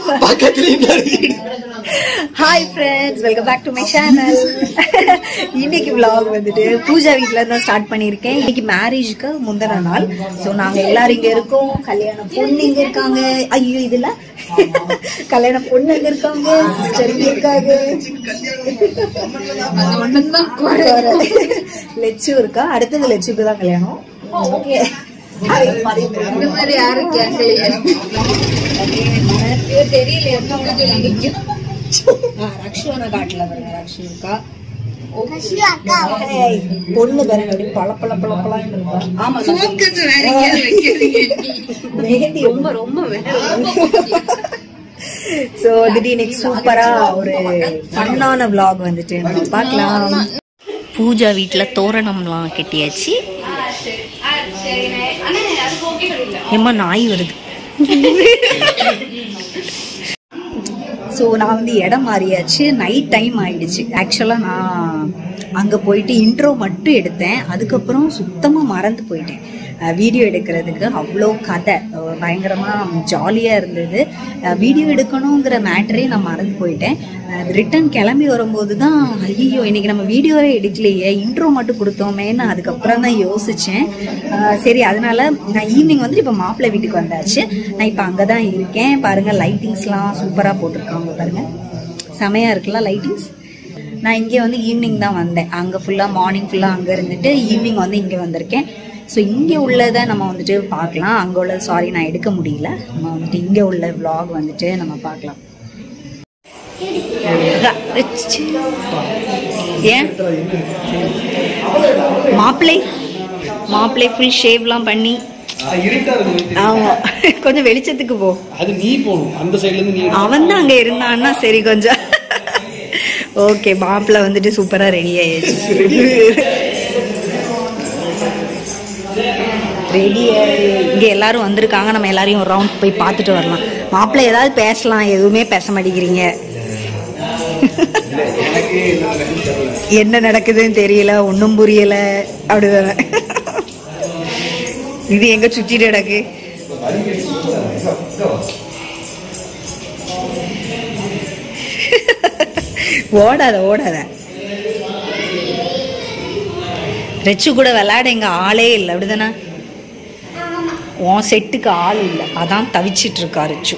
பக்கத்துலயும் தான் வீடு. Hi friends welcome back to my channel இன்னைக்கு vlog வந்துட்டு பூஜா வீட்ல தான் ஸ்டார்ட் பண்ணியிருக்கேன் இன்னைக்கு மேரேஜ்க்கு முந்தின நாள் ஸோ நாங்க எல்லாரும் இங்க இருக்கோம் கல்யாண பொண்ணு இங்க இருக்காங்க ஐயோ இதுல கல்யாண பொண்ணு இங்க இருக்காங்க சிஸ்டர் இங்க இருக்காங்க லெச்சு இருக்கா அடுத்தது லெச்சுக்கு தான் கல்யாணம் ஓகே இந்த மாதிரி யாரும் கேட்கலையே தெரியல ரக்ஷுவனை காட்டல பாருங்க ரக்ஷு இருக்கா ஏய், பொண்ணு பாருங்க அப்படி பள பள பள பளன்னு இருக்கா. ஆமா ஃபோக்கஸ் வேற எங்கேயாவது வைக்கிறீங்க மெஹந்தி ரொம்ப ரொம்ப சோ வந்துட்டு இன்னைக்கு சூப்பரா ஒரு ஃபன்னான vlog வந்துட்டு நம்ம பார்க்கலாம் பூஜா வீட்டில் தோரணம்லாம் கட்டியாச்சு ஏம்மா நாய் வருது ஸோ நான் வந்து இடம் மாறியாச்சு நைட் டைம் ஆயிடுச்சு ஆக்சுவலாக நான் அங்கே போயிட்டு இன்ட்ரோ மட்டும் எடுத்தேன் அதுக்கப்புறம் சுத்தமாக மறந்து போயிட்டேன் வீடியோ எடுக்கிறதுக்கு அவ்வளோ கதை அஹ் பயங்கரமாக ஜாலியாக இருந்தது வீடியோ எடுக்கணுங்கிற மேட்டரே நான் மறந்து போயிட்டேன் ரிட்டன் கிளம்பி வரும்போது தான் ஐயோ இன்னைக்கு நம்ம வீடியோவே எடுக்கலையே இன்ட்ரோ மட்டும் கொடுத்தோமேன்னு அதுக்கப்புறம் தான் யோசித்தேன் சரி அதனால நான் ஈவினிங் வந்து இப்போ மாப்பிள்ளை வீட்டுக்கு வந்தாச்சு நான் இப்போ அங்கே தான் இருக்கேன் பாருங்கள் லைட்டிங்ஸ்லாம் சூப்பராக போட்டிருக்காங்க பாருங்கள் செமையாக இருக்குல்ல லைட்டிங்ஸ் நான் இங்கே வந்து ஈவினிங் தான் வந்தேன் அங்கே ஃபுல்லாக மார்னிங் ஃபுல்லாக அங்கே இருந்துட்டு ஈவினிங் வந்து இங்கே வந்திருக்கேன் ஸோ இங்கே உள்ளதை நம்ம வந்துட்டு பார்க்கலாம் அங்கே உள்ளது சாரி நான் எடுக்க முடியல நம்ம வந்துட்டு இங்கே உள்ள vlog வந்துட்டு நம்ம பார்க்கலாம் ஏன் மாப்பிள்ளை மாப்பிள்ளை ஃபுல் ஷேவ்லாம் பண்ணி ஆ, இருட்டா இருக்கும் ஆமா கொஞ்சம் வெளிச்சத்துக்கு போ அது நீ போகணும் அந்த சைடுல இருந்து நீ அவன் தான் அங்க இருந்தான்னா சரி கொஞ்சம் ஓகே மாப்பிள்ளை வந்துட்டு சூப்பரா ரெடி ஆயிடுச்சு ரெடி இங்க எல்லாரும் வந்திருக்காங்க நம்ம எல்லாரையும் ஒரு ரவுண்ட் போய் பார்த்துட்டு வரலாம் மாப்பிள்ளை ஏதாவது பேசலாம் எதுவுமே பேச மாட்டேங்கிறீங்க என்ன நடக்குதுன்னு தெரியல ஒன்றும் புரியல அப்படிதானே இது எங்க சுத்திட்டு கிடக்கு ஓடாத ஓடாத ரெச்சு கூட விளையாட எங்க ஆளே இல்லை அப்படிதானே உன் செட்டுக்கு ஆள் இல்லை அதான் தவிச்சிட்டு இருக்கா ரெச்சு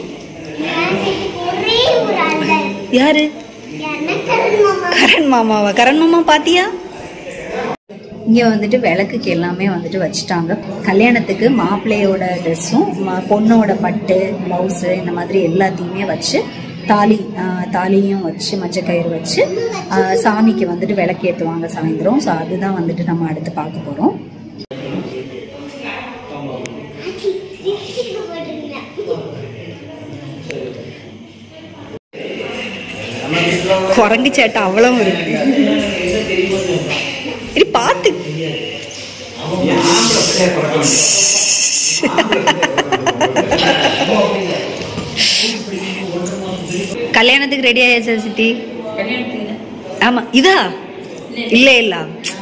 யாரு கரண் மாமாவா கரண் மாமா பாத்தியா இங்கே வந்துட்டு விளக்குக்கு எல்லாமே வந்துட்டு வச்சுட்டாங்க கல்யாணத்துக்கு மாப்பிள்ளையோட ட்ரெஸ்ஸும் பொண்ணோட பட்டு ப்ளவுஸு இந்த மாதிரி எல்லாத்தையுமே வச்சு தாலி ஆஹ், தாலியும் வச்சு மஞ்சக்கயிறு வச்சு ஆஹ், சாமிக்கு வந்துட்டு விளக்கு ஏற்றுவாங்க சாயந்தரம் ஸோ அதுதான் வந்துட்டு நம்ம அடுத்து பார்க்க போகிறோம் குரங்கு சேட்டை அவ்வளவு இருக்கு இரு பார்த்து கல்யாணத்துக்கு ரெடி ஆயாச்சா சித்தி ஆமா இதா இல்ல இல்ல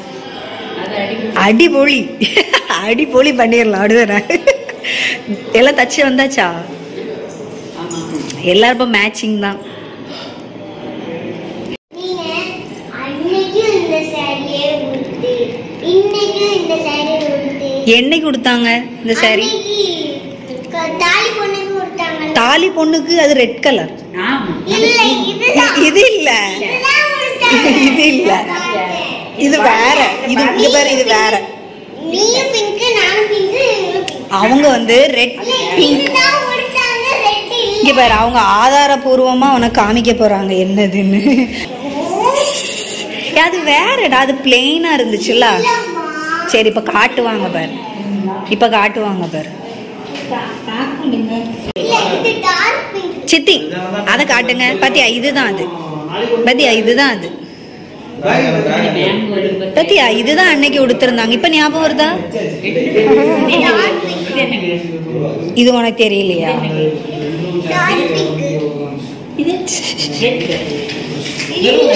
அடிபொலி அடிபொலி பண்ணிடலாம் அப்படிதானே எல்லாம் தச்சு வந்தாச்சா எல்லாரும் இப்போ மேட்சிங் தான் நீங்க அன்னைக்கும் இந்த சாரியே உடுத்து இன்னைக்கும் இந்த சாரி உடுத்து என்னைக்கு கொடுத்தாங்க இந்த சாரி அன்னைக்கு க- தாலி பொண்ணுக்கு கொடுத்தாங்க தாலி பொண்ணுக்கு அது ரெட் கலர் இல்ல இதுதான் இது இல்ல இதுதான் உடுத்தாங்க. இது இல்ல இது வேற இது இங்க பாரு இது வேற நீயும் பிங்க் நானும் பிங்க் இவனும் பிங்க் அவங்க வந்து ரெட் பிங்க் இதுதான் உடுத்தாங்க ரெட் இங்க இல்ல பாரு அவங்க ஆதாரபூர்வமா உனக்கு காமிக்க போறாங்க என்னதுன்னு ஏ, அது வேறடா அது பிளெயினா இருந்துச்சுல்ல இல்லம்மா. சரி இப்ப காட்டுவாங்க பாரு இப்ப காட்டுவாங்க பாரு இல்ல இது டார்க் பிங்க் சித்தி அதை காட்டுங்க பாத்தியா இதுதான் அது பாத்தியா இதுதான் அது பாத்தியா இதுதான் அன்னைக்கு உடுத்திருந்தாங்க இப்ப ஞாபகம் வருதா டார்க் பிங்க் இது உனக்கு தெரியலையா டார்க் பிங்க் இல்ல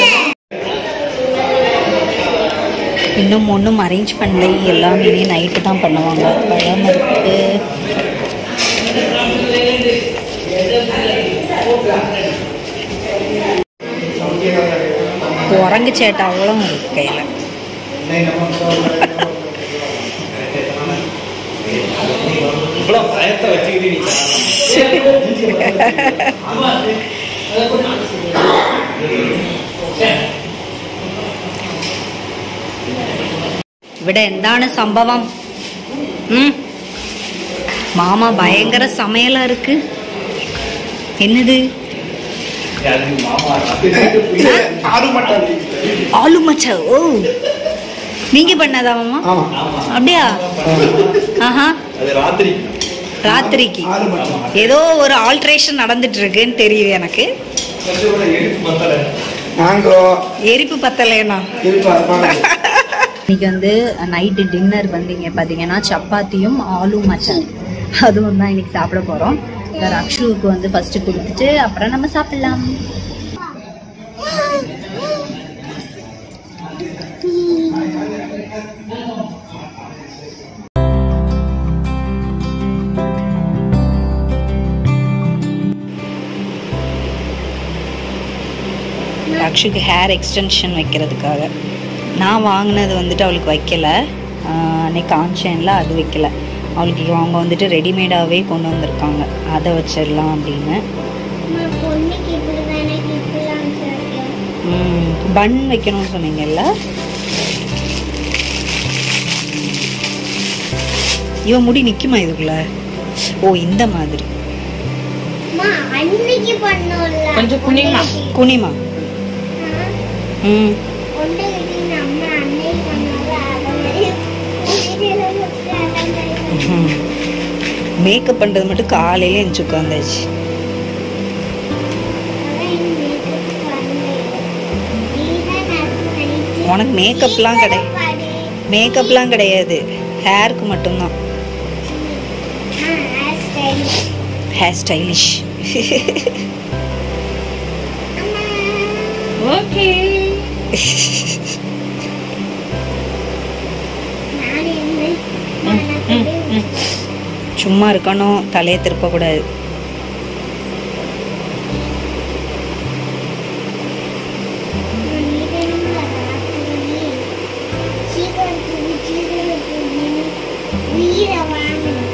இன்னும் ஒன்றும் அரேஞ்ச் பண்ணலை எல்லாமே நைட்டு தான் பண்ணுவாங்க பழம் இருக்கு குரங்கு சேட்டாவெல்லாம் இருக்கு கையில் இவ்வளவு பயத்தை வச்சுக்கிட்டு நீ ഇവിടെ എന്താണ് സംഭവം ഉം? മാമ ഭയങ്കര സമയലാ இருக்கு என்னது ஆறு மாட்டான் ஆலு மச்சா ஓ நீங்க பண்ணதா மாமா ஆமா அப்படியா ஆஹா அது ராத்திரி ராத்திரிக்கு ஆறு மாட்டான் ஏதோ ஒரு ஆல்ட்ரேஷன் நடந்துட்டு இருக்குன்னு தெரியுது எனக்கு நாங்க எரிப்பு பத்தலைன்னா இருப்பாங்க இன்னைக்கு வந்து நைட்டு டின்னர் வந்து இங்கே பார்த்தீங்கன்னா சப்பாத்தியும் ஆலு மட்டன் அதுவும் தான் இன்னைக்கு சாப்பிட போகிறோம் சார் அக்ஷுவுக்கு வந்து ஃபர்ஸ்ட் கொடுத்துட்டு அப்புறம் நம்ம சாப்பிடலாம் அக்ஷுக்கு ஹேர் எக்ஸ்டென்ஷன் வைக்கிறதுக்காக நான் வாங்கினது வந்துட்டு அவளுக்கு வைக்கல ஆஹ் அன்னைக்கு காமிச்சேன்ல அது வைக்கல அவளுக்கு அவங்க வந்துட்டு ரெடிமேடாகவே கொண்டு வந்திருக்காங்க அதை வச்சிடலாம் அப்படின்னு பொண்ணுக்கு இப்படி தானே இப்படிலாம் சொல்லிட்டு பன் வைக்கணும்னு சொன்னீங்கல்ல இவன் முடி நிக்குமா இதுக்குள்ள ஓ இந்த மாதிரி அம்மா அன்னைக்கு பண்ணோம்ல கொஞ்சம் குனிமா. குனிமா ம் கொண்டை கட்டி நம்ம அன்னைக்கு பண்ணோம்ல அத மாதிரி குனிஞ்செல்லாம் வச்சு அதான் கையில. மேக்கப் பண்ணுறது மட்டும் காலையில எழுந்துச்சு உட்காந்தாச்சு அதான் எங்க வீட்டுக்கு வரலையே. நீதான் நர்ஸ் பண்ணிட்டு உனக்கு மேக்கப்லாம் கிடையாது பாரு. மேக்கப்லாம் கிடையாது ஹேருக்கு மட்டும்தான் ஆ, hair style. ஹேர் ஸ்டைலிஷ் அம்மா. ஓகே நான் என்ன பண்ண சும்மா இருக்கணும் தலையை திருப்பக்கூடாது வீர வாங்கணும்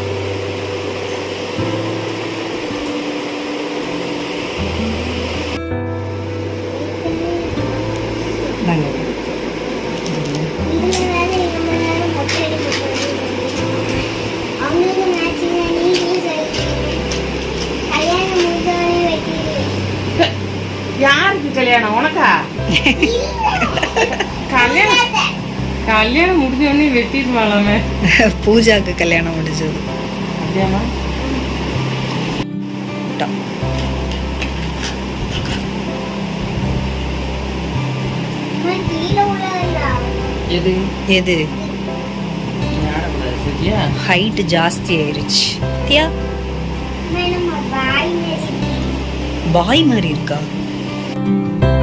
நாங்க இதுல வேற ரொம்ப நேரம் மொட்டை அடிக்க அவங்களுக்கு மேட்சிங்கா நீங்களும் சரி கல்யாணம் முடிஞ்சவனே வெட்டிடுவேன் யாருக்கு கல்யாணம் உனக்கா கல்யாணம் கல்யாணம் முடிஞ்ச உடனே வெட்டிடுவாளாமே பூஜாக்கு கல்யாணம் முடிஞ்சது அப்படியாம்மா நான் கீழே உள்ளதா எது எது ஆடக்கூடாது சரியா ஹைட் ஜாஸ்தி ஆயிருச்சு தியா நம்ம பாய் பாய் மாதிரி இருக்கா